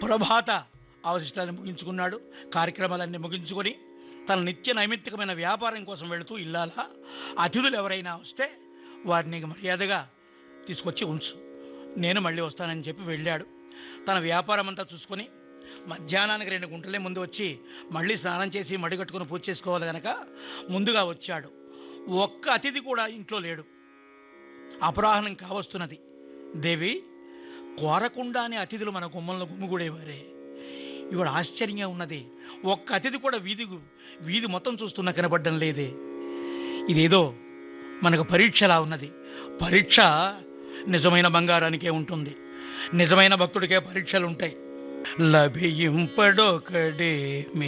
సుప్రభాత అవశిష్టాన్ని ముగించుకున్నాడు కార్యక్రమాలన్నీ ముగించుకొని తన నిత్య నైమిత్తికమైన వ్యాపారం కోసం వెళుతూ ఇల్లాల అతిథులు ఎవరైనా వస్తే వారిని మర్యాదగా తీసుకొచ్చి ఉంచు నేను మళ్ళీ వస్తానని చెప్పి వెళ్ళాడు తన వ్యాపారం అంతా చూసుకొని మధ్యాహ్నానికి రెండు గుంటలే ముందు వచ్చి మళ్ళీ స్నానం చేసి మడి కట్టుకుని పూజ చేసుకోవాలి గనక ముందుగా వచ్చాడు ఒక్క అతిథి కూడా ఇంట్లో లేడు అపరాహ్నం కావస్తున్నది దేవి కోరకుండానే అతిథులు మన గుమ్మంలో గుమ్మిగూడేవారే ఇవాడు ఆశ్చర్యంగా ఉన్నది ఒక్క అతిథి కూడా వీధి వీధి మొత్తం చూస్తున్నా కనపడడం లేదే ఇదేదో మనకు పరీక్షలా ఉన్నది పరీక్ష నిజమైన బంగారానికే ఉంటుంది నిజమైన భక్తుడికే పరీక్షలు ఉంటాయి లభింపడొకడే